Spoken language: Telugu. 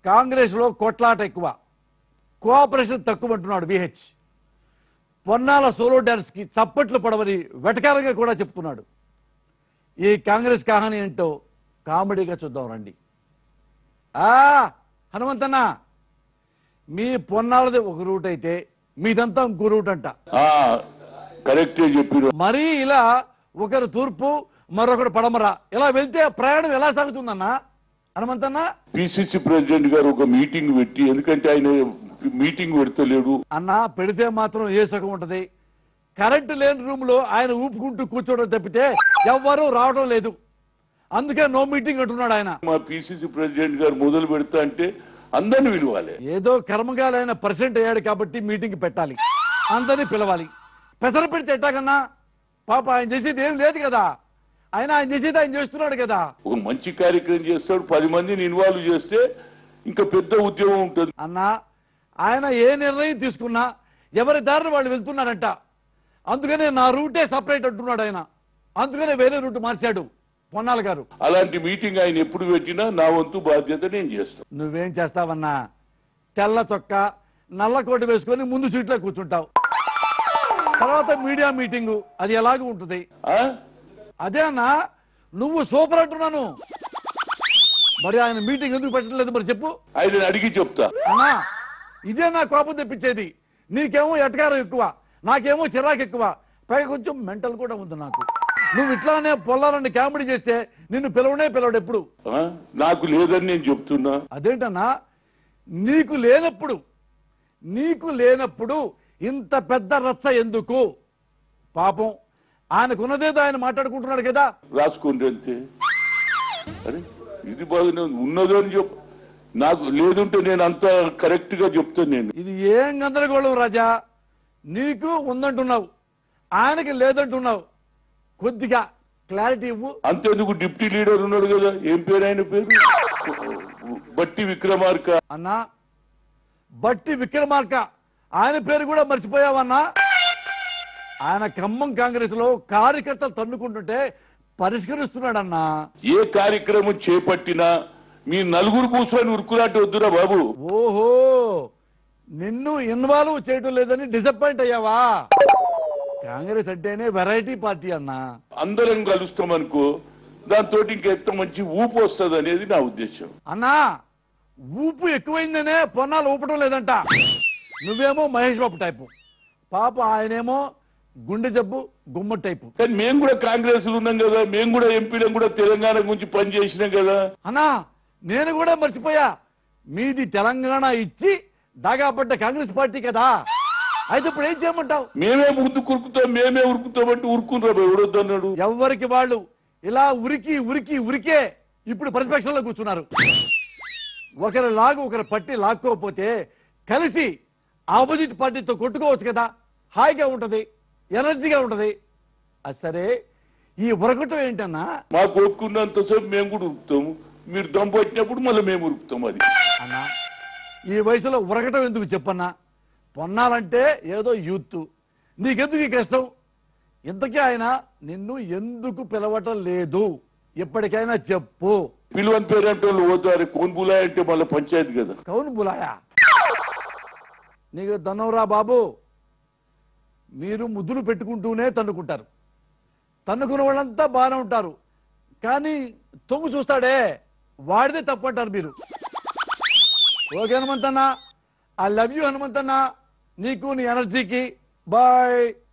కాంగ్రెస్లో కొట్లాట ఎక్కువ కోఆపరేషన్ తక్కువ అంటున్నాడు విహెచ్ పొన్నాల సోలో డ్యాన్స్కి చప్పట్లు పడవని వెటకారంగా కూడా చెప్తున్నాడు ఈ కాంగ్రెస్ కహాని ఏంటో కామెడీగా చూద్దాం రండి ఆ హనుమంతన్న మీ పొన్నాలది ఒక రూట్ అయితే మీదంతా ఇంకో రూట్ అంట ఆ కరెక్టే చెప్పిరు మరీ ఇలా ఒకరు తూర్పు మరొకరు పడమర ఇలా వెళ్తే ప్రయాణం ఎలా సాగుతుందన్నా హనుమంతన్న పిసిసి ప్రెసిడెంట్ గారు ఒక మీటింగ్ పెట్టి ఎందుకంటే ఆయన మీటింగ్ పెడతలేడు అన్న పెడితే మాత్రం ఏ సుఖం ఉంటది కరెంటు లేని రూమ్ లో ఆయన ఊపుకుంటూ కూర్చోవడం తప్పితే ఎవ్వరూ రావడం లేదు అందుకే నో మీటింగ్ అంటున్నాడు ఆయన మా పిసిసి ప్రెసిడెంట్ గారు మొదలు పెడతా అంటే అందరిని పిలవాలి ఏదో కర్మగాలు ఆయన పర్సెంట్ అయ్యాడు కాబట్టి మీటింగ్ పెట్టాలి అందరినీ పిలవాలి పెసర పెడితే ఎట్టాకన్నా పాప ఆయన చేసేది ఏం లేదు కదా ఆయన ఆయన చేసేది ఆయన చేస్తున్నాడు కదా ఒక మంచి కార్యక్రమం చేస్తాడు పది మందిని ఇన్వాల్వ్ చేస్తే ఇంకా పెద్ద ఉద్యోగం ఉంటుంది అన్న ఆయన ఏ నిర్ణయం తీసుకున్నా ఎవరి దారిని వాళ్ళు వెళ్తున్నారంట అందుకనే నా రూటే సపరేట్ అంటున్నాడు ఆయన అందుకనే వేరే రూట్ మార్చాడు పొన్నాల గారు అలాంటి మీటింగ్ ఆయన ఎప్పుడు పెట్టినా నా వంతు బాధ్యత నేను చేస్తాను నువ్వేం చేస్తావన్నా తెల్ల చొక్క నల్ల కోటు వేసుకొని ముందు సీట్లో కూర్చుంటావు తర్వాత మీడియా మీటింగు అది ఎలాగ ఉంటుంది ఆ? అదే అన్నా నువ్వు సూపర్ అంటున్నాను మరి ఆయన మీటింగ్ ఎందుకు పెట్టలేదు మరి చెప్పు ఆయనని అడిగి చెప్తా అన్నా ఇదే నా కోపం తెప్పించేది నీకేమో ఎటకారం ఎక్కువ నాకేమో చిరాకు ఎక్కువ పైగా కొంచెం మెంటల్ కూడా ఉంది నాకు నువ్వు ఇట్లానే పొల్లాలని కామెడీ చేస్తే నిన్ను పిలవనే పిలవడు ఎప్పుడు ఆ? నాకు లేదని నేను చెప్తున్నా అదేంటన్నా నీకు లేనప్పుడు నీకు లేనప్పుడు ఇంత పెద్ద రచ్చ ఎందుకు పాపం ఆయనకున్నదేదో ఆయన మాట్లాడుకుంటున్నాడు కదా రాసుకోండి అంతే అరే ఇది బాగానే ఉంది ఉన్నదో అని చెప్ నాకు లేదుంటే నేను అంత కరెక్ట్ గా చెప్తాను నేను ఇది ఏం గందరగోళం రాజా నీకు ఉందంటున్నావు ఆయనకి లేదంటున్నావు కొద్దిగా క్లారిటీ ఇవ్వు అంతేందుకు డిప్యూటీ లీడర్ ఉన్నాడు కదా ఏం పేరు ఆయన పేరు బట్టి విక్రమార్క అన్నా బట్టి విక్రమార్క ఆయన పేరు కూడా మర్చిపోయావన్నా ఆయన ఖమ్మం కాంగ్రెస్ లో కార్యకర్తలు తన్నుకుంటుంటే పరిష్కరిస్తున్నాడన్నా ఏ కార్యక్రమం చేపట్టినా మీ నలుగురు కూర్చొని ఉరుకులాంటి వద్దురా బాబు ఓహో నిన్ను ఇన్వాల్వ్ చేయడం లేదని డిసప్పాయింట్ అయ్యావా కాంగ్రెస్ అంటేనే వెరైటీ పార్టీ అన్నా అందరం కలుస్తాం అనుకో దాంతో ఇంకెంత మంచి ఊపు వస్తుంది అనేది నా ఉద్దేశం అన్నా ఊపు ఎక్కువైందనే పొన్నాలు ఊపడం లేదంట నువ్వేమో మహేష్ బాబు టైపు పాప ఆయనేమో గుండె జబ్బు గుమ్మ టైపు కానీ మేము కూడా కాంగ్రెస్ లో ఉన్నాం కదా మేము కూడా ఎంపీలం కూడా తెలంగాణ గురించి పని చేసినాం కదా అన్నా నేను కూడా మర్చిపోయా మీది తెలంగాణ ఇచ్చి దాగాపడ్డ కాంగ్రెస్ పార్టీ కదా అయితే ఇప్పుడు ఏం చేయమంటావు మేమే ముందు కురుకుతాం మేమే ఉరుకుతాం అంటే ఉరుకునరా ఎవడొద్దన్నాడు ఎవరికి వాళ్ళు ఇలా ఉరికి ఉరికి ఉరికే ఇప్పుడు ప్రతిపక్షంలో కూర్చున్నారు ఒకరి లాగు ఒకరు పట్టి లాక్కోకపోతే కలిసి ఆపోజిట్ పార్టీతో కొట్టుకోవచ్చు కదా హాయిగా ఉంటది ఎనర్జీగా ఉంటది అది సరే ఈ ఉరకటం ఏంటన్నా మాకు ఒప్పుకున్నంతసేపు మేము కూడా ఉరుకుతాము మీరు దమ్ పట్టినప్పుడు మళ్ళీ మేము ఉరుకుతాం అది అన్నా ఈ వయసులో ఉరకటం ఎందుకు చెప్పన్నా పొన్నాలంటే ఏదో యూత్ నీకెందుకు ఈ కష్టం ఇంతకీ ఆయన నిన్ను ఎందుకు పిలవటం లేదు ఎప్పటికైనా చెప్పు పిలువని పేరంటే వాళ్ళు పోతారు కోన్ బులాయ్ అంటే మళ్ళీ పంచాయతీ కదా కౌను బులాయా నీకు దన్నవరా బాబు మీరు ముద్దులు పెట్టుకుంటూనే తన్నుకుంటారు తన్నుకున్న వాళ్ళంతా బాగానే ఉంటారు కానీ తొంగు చూస్తాడే వాడిదే తప్పు అంటారు మీరు okay Hanumanthanna I love you Hanumanthanna నీకు నీ ఎనర్జీకి బాయ్